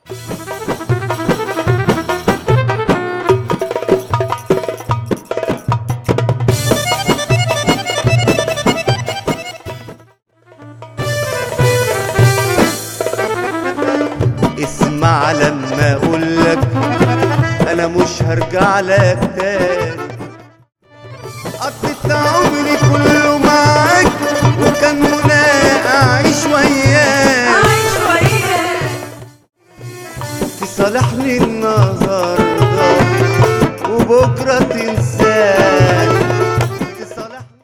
اسمع لما اقولك انا مش هرجع لك تاني قضيت عمري كله معاك وكان منى اعيش وياك عايش وياك تصالحني النار